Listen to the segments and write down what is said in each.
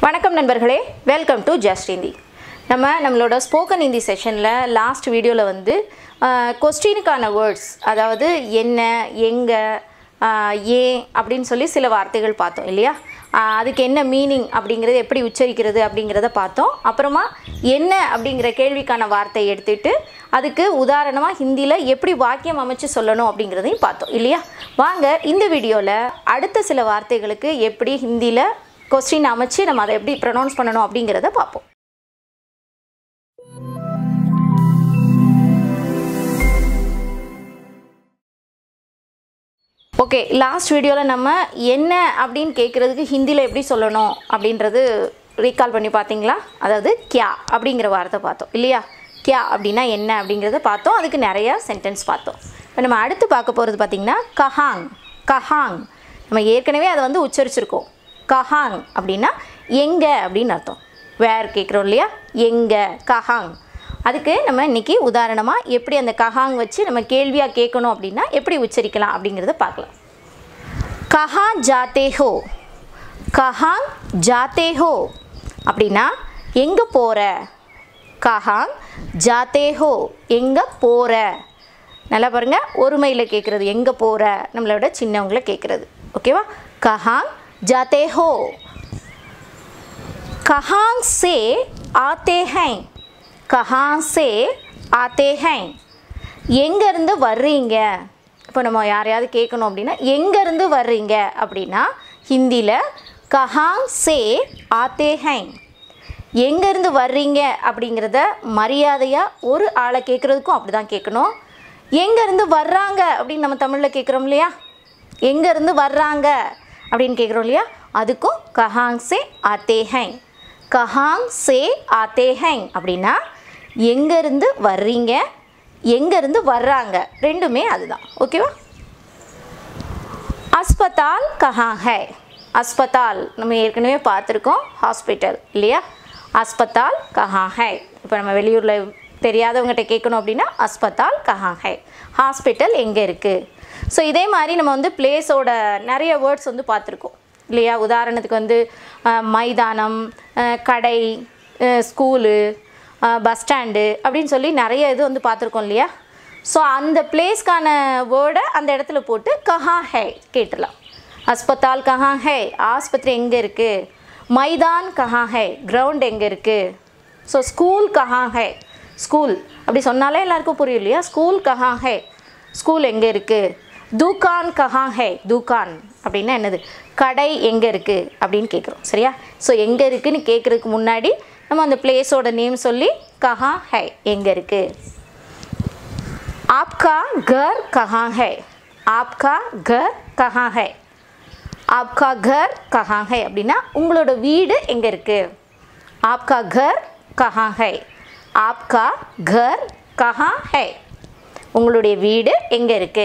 வணக்கம் நண்பர்களே welcome to just Hindi நம்ம நம்மளோட ஸ்போக்கன் ஹிந்தி செஷனில் லாஸ்ட் வீடியோவில் வந்து கொஸ்டினுக்கான வேர்ட்ஸ் அதாவது என்ன எங்கே ஏன் அப்படின்னு சொல்லி சில வார்த்தைகள் பார்த்தோம் இல்லையா ஆஹ் அதுக்கு என்ன மீனிங் அப்படிங்கிறது எப்படி உச்சரிக்கிறது அப்படிங்கிறத பார்த்தோம் அப்புறமா என்ன அப்படிங்கிற கேள்விக்கான வார்த்தையை எடுத்துட்டு அதுக்கு உதாரணமாக ஹிந்தியில் எப்படி வாக்கியம் அமைச்சு சொல்லணும் அப்படிங்கிறதையும் பார்த்தோம் இல்லையா வாங்க இந்த வீடியோவில் அடுத்த சில வார்த்தைகளுக்கு எப்படி ஹிந்தியில் கொஸ்டின் அமைச்சு நம்ம அதை எப்படி ப்ரொனவுன்ஸ் பண்ணணும் அப்படிங்கிறத பார்ப்போம் ஓகே லாஸ்ட் வீடியோவில் நம்ம என்ன அப்படின்னு கேட்குறதுக்கு ஹிந்தியில் எப்படி சொல்லணும் அப்படின்றது ரீகால் பண்ணி பார்த்தீங்களா அதாவது கியா அப்படிங்கிற வார்த்தை பார்த்தோம் இல்லையா கியா அப்படின்னா என்ன அப்படிங்கிறத பார்த்தோம் அதுக்கு நிறையா சென்டென்ஸ் பார்த்தோம் இப்போ நம்ம அடுத்து பார்க்க போகிறது பார்த்திங்கன்னா கஹாங் கஹாங் நம்ம ஏற்கனவே அதை வந்து உச்சரிச்சிருக்கோம் கஹாங் அப்படின்னா எங்கே அப்படின்னு அர்த்தம் வேர் கேட்குறோம் இல்லையா எங்கே கஹாங் அதுக்கு நம்ம இன்றைக்கி உதாரணமாக எப்படி அந்த கஹாங் வச்சு நம்ம கேள்வியாக கேட்கணும் அப்படின்னா எப்படி உச்சரிக்கலாம் அப்படிங்கிறத பார்க்கலாம் கஹா ஜாத்தே ஹோ கஹாங் ஜாத்தே ஹோ அப்படின்னா எங்கே போகிற கஹாங் ஜாத்தே ஹோ எங்கே போகிற நல்லா பாருங்கள் ஒருமையில் கேட்குறது எங்கே போகிற நம்மளோட சின்னவங்களை கேட்குறது ஓகேவா கஹாங் ஜாத்தே ஹோ கஹாங் சே ஆத்தே ஹை கஹாங் சே ஆத்தே ஹை எங்கேருந்து வர்றீங்க இப்போ நம்ம யாரையாவது கேட்கணும் அப்படின்னா எங்கேருந்து வர்றீங்க அப்படின்னா ஹிந்தியில் கஹாங் சே ஆத்தே ஹை எங்கேருந்து வர்றீங்க அப்படிங்கிறத மரியாதையாக ஒரு ஆளை கேட்குறதுக்கும் அப்படி தான் கேட்கணும் எங்கேருந்து வர்றாங்க அப்படின்னு நம்ம தமிழில் கேட்குறோம் இல்லையா எங்கேருந்து வர்றாங்க அப்படின்னு கேட்குறோம் இல்லையா அதுக்கும் கஹாங் சே ஆத்தே ஹை கஹாங் சே ஆத்தே ஹை அப்படின்னா எங்கேருந்து வர்றீங்க எங்கேருந்து வர்றாங்க ரெண்டுமே அதுதான் ஓகேவா அஸ்பத்தால் கஹா ஹை அஸ்பத்தால் நம்ம ஏற்கனவே பார்த்துருக்கோம் ஹாஸ்பிட்டல் இல்லையா அஸ்பத்தால் கஹா ஹை இப்போ நம்ம வெளியூரில் தெரியாதவங்ககிட்ட கேட்கணும் அப்படின்னா அஸ்பத்தால் கஹா ஹை ஹாஸ்பிட்டல் எங்கே இருக்குது ஸோ இதே மாதிரி நம்ம வந்து பிளேஸோட நிறைய வேர்ட்ஸ் வந்து பார்த்துருக்கோம் இல்லையா உதாரணத்துக்கு வந்து அஹ், மைதானம் அஹ், கடை அஹ், ஸ்கூலு பஸ் ஸ்டாண்டு அப்படின்னு சொல்லி நிறைய இது வந்து பார்த்துருக்கோம் இல்லையா ஸோ அந்த பிளேஸ்க்கான வேர்டை அந்த இடத்துல போட்டு கஹா ஹே கேட்டுடலாம் அஸ்பத்தால் கஹா ஹே ஆஸ்பத்திரி எங்கே இருக்குது மைதான் கஹா ஹே கிரவுண்ட் எங்கே இருக்குது ஸோ ஸ்கூல் கஹா ஹே ஸ்கூல் அப்படி சொன்னாலே எல்லாருக்கும் புரியும் இல்லையா ஸ்கூல் கஹா ஹே ஸ்கூல் எங்கே இருக்குது தூக்கான் கஹா ஹே தூக்கான் அப்படின்னா என்னது கடை எங்கே இருக்குது அப்படின்னு கேட்குறோம் சரியா ஸோ எங்கே இருக்குன்னு கேட்குறதுக்கு முன்னாடி நம்ம அந்த பிளேஸோட நேம் சொல்லி கஹா ஹே எங்கே இருக்குது आपका घर कहाँ है आपका घर कहाँ है आपका घर कहाँ है அப்படின்னா உங்களோட வீடு எங்கே இருக்குது आपका घर कहाँ है आपका घर कहाँ है உங்களுடைய வீடு எங்கே இருக்குது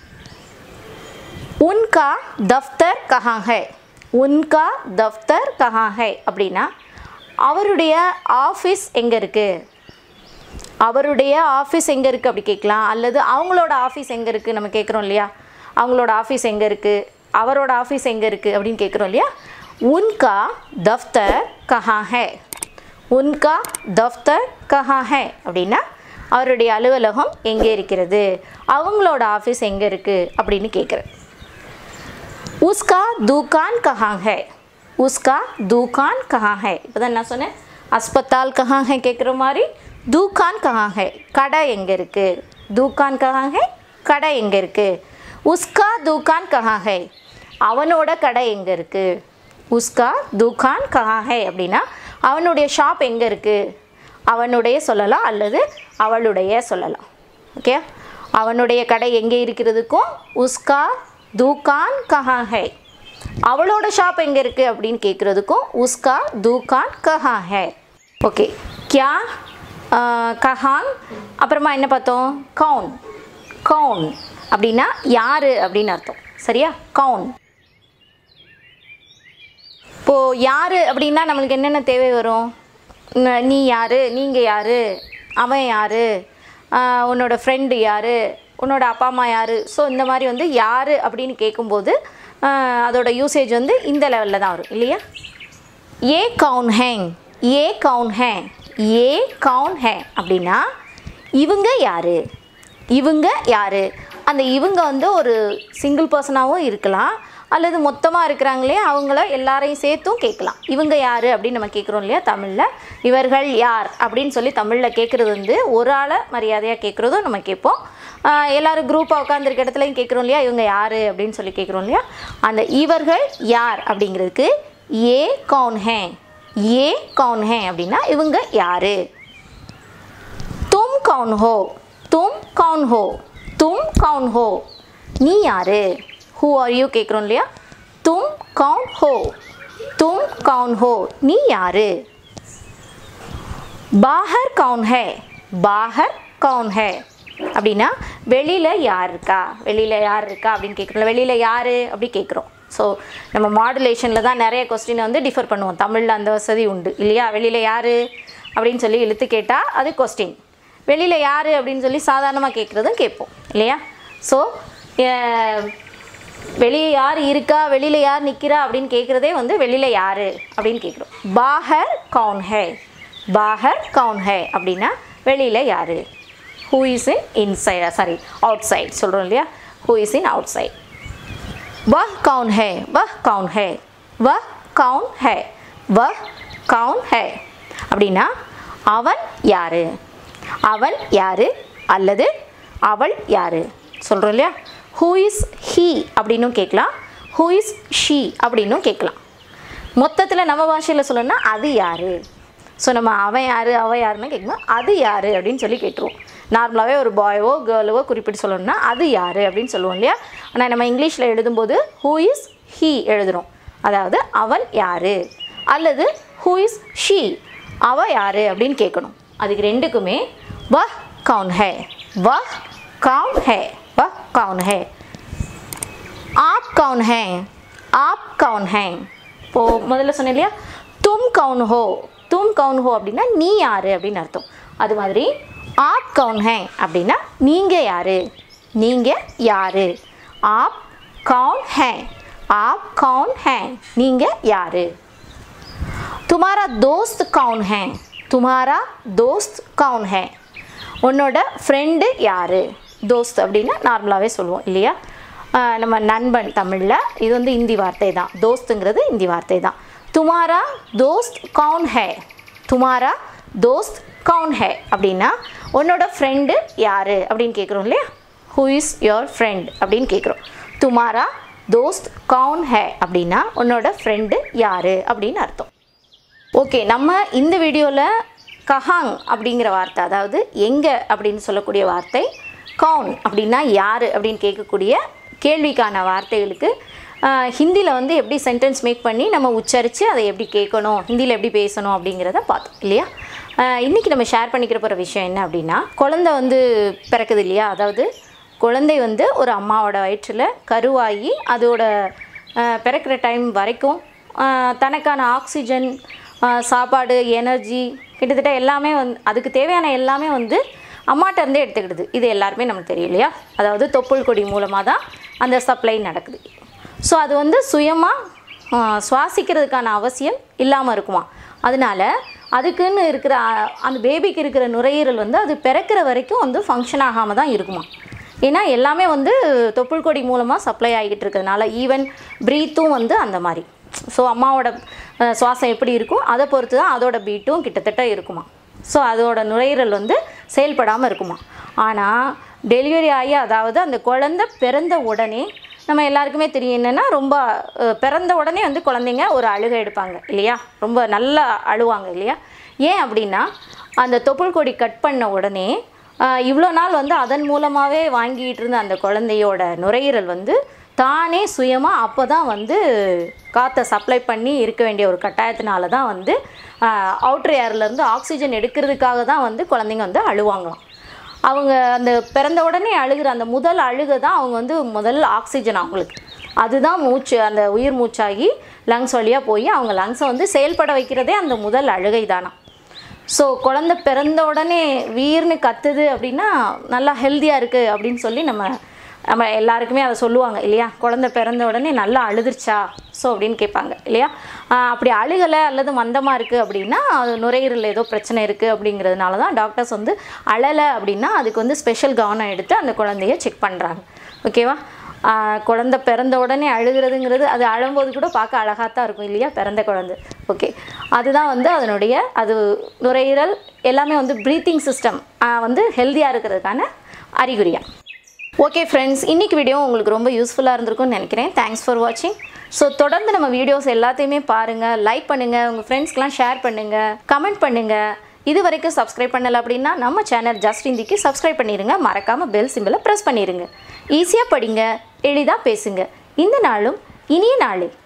उनका दफ्तर कहाँ है उनका दफ्तर कहाँ है அப்படின்னா அவருடைய ஆஃபீஸ் எங்கே இருக்குது அவருடைய ஆஃபீஸ் எங்கே இருக்குது அப்படி கேட்கலாம் அல்லது அவங்களோட ஆஃபீஸ் எங்கே இருக்குது நம்ம கேட்குறோம் இல்லையா அவங்களோட ஆஃபீஸ் எங்கே இருக்குது அவரோட ஆஃபீஸ் எங்கே இருக்குது அப்படின்னு கேட்குறோம் இல்லையா உன்கா தஃப்தர் கஹா ஹே உன்கா தஃப்தர் கஹா ஹே அப்படின்னா அவருடைய அலுவலகம் எங்கே இருக்கிறது அவங்களோட ஆஃபீஸ் எங்கே இருக்குது அப்படின்னு கேட்குறேன் உஸ்கா தூக்கான் கஹா ஹே உஸ்கா தூக்கான் கஹா ஹே இப்போ தான் நான் சொன்னேன் அஸ்பத்தால் கஹா ஹே கேட்குற மாதிரி தூக்கான் கஹா ஹே கடை எங்கே இருக்குது தூக்கான் கஹா ஹே கடை எங்கே இருக்குது உஸ்கா தூக்கான் கஹா ஹே அவனோட கடை எங்கே இருக்குது உஸ்கா தூக்கான் கஹா ஹே அப்படின்னா அவனுடைய ஷாப் எங்கே இருக்குது அவனுடைய சொல்லலாம் அல்லது அவளுடைய சொல்லலாம் ஓகே அவனுடைய கடை எங்கே இருக்கிறதுக்கும் உஸ்கா தூக்கான் கஹா ஹே அவளோட ஷாப் எங்கே இருக்குது அப்படின்னு கேட்குறதுக்கும் உஸ்கா தூக்கான் கஹா ஹே ஓகே கியா கஹான் அப்புறமா என்ன பார்த்தோம் கவுன் கவுன் அப்படின்னா யார் அப்படின்னு அர்த்தம் சரியா கவுன் இப்போது யார் அப்படின்னா நம்மளுக்கு என்னென்ன தேவை வரும் ந- நீ யார் நீங்கள் யார் அவன் யார் உன்னோட ஃப்ரெண்டு யார் உன்னோட அப்பா அம்மா யார் ஸோ இந்த மாதிரி வந்து யார் அப்படின்னு கேட்கும்போது ஆஹ், அதோட யூசேஜ் வந்து இந்த லெவலில் தான் வரும் இல்லையா ஏ கவுன் ஹேங் ஏ கவுன் ஹே ஏ கவுன் ஹே அப்படின்னா இவங்க யாரு இவங்க யாரு அந்த இவங்க வந்து ஒரு சிங்கிள் பர்சனாகவும் இருக்கலாம் அல்லது மொத்தமாக இருக்கிறாங்களே அவங்கள எல்லாரையும் சேர்த்தும் கேட்கலாம் இவங்க யார் அப்படின்னு நம்ம கேட்குறோம் இல்லையா தமிழில் இவர்கள் யார் அப்படின்னு சொல்லி தமிழில் கேட்குறது வந்து ஒரு ஆளை மரியாதையாக கேட்குறதும் நம்ம கேட்போம் ஆஹ் எல்லாரும் குரூப்பாக உட்காந்துருக்க இடத்துலையும் கேட்குறோம் இல்லையா இவங்க யார் அப்படின்னு சொல்லி கேட்குறோம் இல்லையா அந்த இவர்கள் யார் அப்படிங்கிறதுக்கு ஏ கவுன் ஹே ஏ கவுன் ஹே அப்படின்னா இவங்க யார் தும் கவுன் ஹோ தும் கவுன் ஹோ தும் கவுன் ஹோ நீ யாரு ஹூ ஆர் யூ கேட்குறோம் இல்லையா தும் கவுன் ஹோ தும் கவுன் ஹோ நீ யாரு பாஹர் கவுன் ஹே பாஹர் கவுன் ஹே அப்படின்னா வெளியில் யார் இருக்கா வெளியில் யார் இருக்கா அப்படின்னு கேட்குறோம் வெளியில் யார் அப்படி கேட்குறோம் ஸோ நம்ம மாடுலேஷனில் தான் நிறைய கொஸ்டினை வந்து டிஃபர் பண்ணுவோம் தமிழில் அந்த வசதி உண்டு இல்லையா வெளியில் யார் அப்படின்னு சொல்லி இழுத்து கேட்டால் அது கொஸ்டின் வெளியில் யார் அப்படின்னு சொல்லி சாதாரணமாக கேட்குறதும் கேட்போம் இல்லையா ஸோ வெளியே யார் இருக்கா வெளியில் யார் நிற்கிறா அப்படின்னு கேட்குறதே வந்து வெளியில் யார் அப்படின்னு கேட்குறோம் பாஹர் கவுன் ஹே பாஹர் கவுன் ஹே அப்படின்னா வெளியில் யார் who is in inside sorry outside சொல்கிறோம் இல்லையா who is in outside वह कौन है वह कौन है वह कौन है वह कौन है அப்படின்னா அவன் யாரு அவன் யாரு அல்லது அவள் யாரு சொல்கிறோம் இல்லையா ஹூ இஸ் ஹீ அப்படின்னும் கேட்கலாம் ஹூ இஸ் ஷீ அப்படின்னும் கேட்கலாம் மொத்தத்தில் நம்ம பாஷையில் சொல்லணும்னா அது யாரு ஸோ நம்ம அவன் யார் அவ யாருன்னு கேட்கணும் அது யார் அப்படின்னு சொல்லி கேட்டுருவோம் நார்மலாகவே ஒரு பாயோவோ கேர்ளுவோ குறிப்பிட்டு சொல்லணும்னா அது யார் அப்படின்னு சொல்லுவோம் இல்லையா ஆனால் நம்ம இங்கிலீஷில் எழுதும்போது ஹூ இஸ் ஹீ எழுதுகிறோம் அதாவது அவன் யார் அல்லது ஹூ இஸ் ஷீ அவ யார் அப்படின்னு கேட்கணும் அதுக்கு ரெண்டுக்குமே வ கவுன் ஹே வ கவுன் ஹே வ கவுன் ஹே आप कौन हैं आप कौन हैं இப்போ முதல்ல சொன்னேன் இல்லையா தும் கவுன் ஹோ தும் கவுன் ஹோ அப்படின்னா நீ யார் அப்படின்னு அர்த்தம் அது மாதிரி ஆப் கவுன் ஹே அப்படின்னா நீங்கள் யார் நீங்கள் யார் ஆப் கவுன் ஹே ஆப் கவுன் ஹே நீங்கள் யார் तुम्हारा दोस्त कौन है तुम्हारा दोस्त कौन है உன்னோட ஃப்ரெண்டு யார் தோஸ்த் அப்படின்னா நார்மலாகவே சொல்லுவோம் இல்லையா ஆஹ் நம்ம நண்பன் தமிழில் இது வந்து இந்தி வார்த்தை தான் தோஸ்துங்கிறது இந்தி வார்த்தை தான் துமாரா தோஸ்த் கவுன் ஹே துமாரா தோஸ்த் கவுன் ஹே அப்படின்னா உன்னோட ஃப்ரெண்டு யார் அப்படின்னு கேட்குறோம் இல்லையா ஹூ இஸ் யுவர் ஃப்ரெண்ட் அப்படின்னு கேட்குறோம் துமாரா தோஸ்த் கவுன் ஹே அப்படின்னா உன்னோட ஃப்ரெண்டு யார் அப்படின்னு அர்த்தம் ஓகே நம்ம இந்த வீடியோவில் கஹாங் அப்படிங்கிற வார்த்தை அதாவது எங்கே அப்படின்னு சொல்லக்கூடிய வார்த்தை கவுன் அப்படின்னா யார் அப்படின்னு கேட்கக்கூடிய கேள்விக்கான வார்த்தைகளுக்கு ஹிந்தியில் வந்து எப்படி சென்டென்ஸ் மேக் பண்ணி நம்ம உச்சரித்து அதை எப்படி கேட்கணும் ஹிந்தியில் எப்படி பேசணும் அப்படிங்கிறத பார்த்தோம் இல்லையா இன்றைக்கி நம்ம ஷேர் பண்ணிக்கிற போகிற விஷயம் என்ன அப்படின்னா குழந்தை வந்து பிறக்குது இல்லையா அதாவது குழந்தை வந்து ஒரு அம்மாவோட வயிற்றில் கருவாகி அதோட அஹ், பிறக்கிற டைம் வரைக்கும் அஹ், தனக்கான ஆக்சிஜன் அஹ், சாப்பாடு எனர்ஜி கிட்டத்தட்ட எல்லாமே வந்து அதுக்கு தேவையான எல்லாமே வந்து அம்மாட்ட இருந்தே எடுத்துக்கிடுது இது எல்லாருமே நமக்கு தெரியும் இல்லையா அதாவது தொப்புள் கொடி மூலமாக தான் அந்த சப்ளை நடக்குது ஸோ அது வந்து சுயமாக சுவாசிக்கிறதுக்கான அவசியம் இல்லாமல் இருக்குமா அதனால அதுக்குன்னு இருக்கிற அஹ், அந்த பேபிக்கு இருக்கிற நுரையீரல் வந்து அது பிறக்கிற வரைக்கும் வந்து ஃபங்க்ஷன் ஆகாமல் தான் இருக்குமா ஏன்னா எல்லாமே வந்து தொப்புள் கொடி மூலமாக சப்ளை ஆகிட்டு இருக்கிறதுனால ஈவன் ப்ரீத்தும் வந்து அந்த மாதிரி ஸோ அம்மாவோட அஹ், சுவாசம் எப்படி இருக்கும் அதை பொறுத்து தான் அதோட பீட்டும் கிட்டத்தட்ட இருக்குமா ஸோ அதோட நுரையீரல் வந்து செயல்படாமல் இருக்குமா ஆனால் டெலிவரி ஆகி அதாவது அந்த குழந்தை பிறந்த உடனே நம்ம எல்லாருக்குமே தெரியும் என்னென்னா ரொம்ப அஹ், பிறந்த உடனே வந்து குழந்தைங்க ஒரு அழுகை எடுப்பாங்க இல்லையா ரொம்ப நல்லா அழுவாங்க இல்லையா ஏன் அப்படின்னா அந்த தொப்புள் கொடி கட் பண்ண உடனே ஆஹ் இவ்வளோ நாள் வந்து அதன் மூலமாகவே வாங்கிட்டு இருந்த அந்த குழந்தையோட நுரையீரல் வந்து தானே சுயமாக அப்போ தான் வந்து காற்றை சப்ளை பண்ணி இருக்க வேண்டிய ஒரு கட்டாயத்தினால தான் வந்து அவுட்ரு ஏர்லேருந்து ஆக்சிஜன் எடுக்கிறதுக்காக தான் வந்து குழந்தைங்க வந்து அழுவாங்களாம் அவங்க அந்த பிறந்த உடனே அழுகிற அந்த முதல் அழுகை தான் அவங்க வந்து முதல் ஆக்சிஜன் அவங்களுக்கு அதுதான் மூச்சு அந்த உயிர் மூச்சாகி லங்ஸ் வழியாக போய் அவங்க லங்ஸை வந்து செயல்பட வைக்கிறதே அந்த முதல் அழுகை தானா ஸோ குழந்த பிறந்த உடனே வீர்னு கத்துது அப்படின்னா நல்லா ஹெல்த்தியாக இருக்குது அப்படின்னு சொல்லி நம்ம நம்ம எல்லாருக்குமே அதை சொல்லுவாங்க இல்லையா குழந்தை பிறந்த உடனே நல்லா அழுதுருச்சா ஸோ அப்படின்னு கேட்பாங்க இல்லையா ஆஹ் அப்படி அழுகலை அல்லது மந்தமாக இருக்குது அப்படின்னா அது நுரையீரலில் ஏதோ பிரச்சனை இருக்குது அப்படிங்கிறதுனால தான் டாக்டர்ஸ் வந்து அழலை அப்படின்னா அதுக்கு வந்து ஸ்பெஷல் கவனம் எடுத்து அந்த குழந்தைய செக் பண்ணுறாங்க ஓகேவா ஆஹ் குழந்தை பிறந்த உடனே அழுகிறதுங்கிறது அது அழும்போது கூட பார்க்க அழகாக தான் இருக்கும் இல்லையா பிறந்த குழந்தை ஓகே அதுதான் வந்து அதனுடைய அது நுரையீரல் எல்லாமே வந்து ப்ரீத்திங் சிஸ்டம் வந்து ஹெல்த்தியாக இருக்கிறதுக்கான அறிகுறியா ஓகே ஃப்ரெண்ட்ஸ் இன்னைக்கு வீடியோ உங்களுக்கு ரொம்ப யூஸ்ஃபுல்லாக இருந்திருக்கும்னு நினைக்கிறேன் தேங்க்ஸ் ஃபார் வாட்சிங் ஸோ தொடர்ந்து நம்ம வீடியோஸ் எல்லாத்தையுமே பாருங்கள் லைக் பண்ணுங்கள் உங்கள் ஃப்ரெண்ட்ஸ்க்கெலாம் ஷேர் பண்ணுங்கள் கமெண்ட் பண்ணுங்கள் இது வரைக்கும் சப்ஸ்கிரைப் பண்ணலை அப்படின்னா நம்ம சேனல் ஜஸ்ட் இந்திக்கு சப்ஸ்கிரைப் பண்ணிடுங்க மறக்காமல் பெல் சிம்பிளை ப்ரெஸ் பண்ணிடுங்க ஈஸியாக படிங்க எளிதாக பேசுங்க இந்த நாளும் இனிய நாளே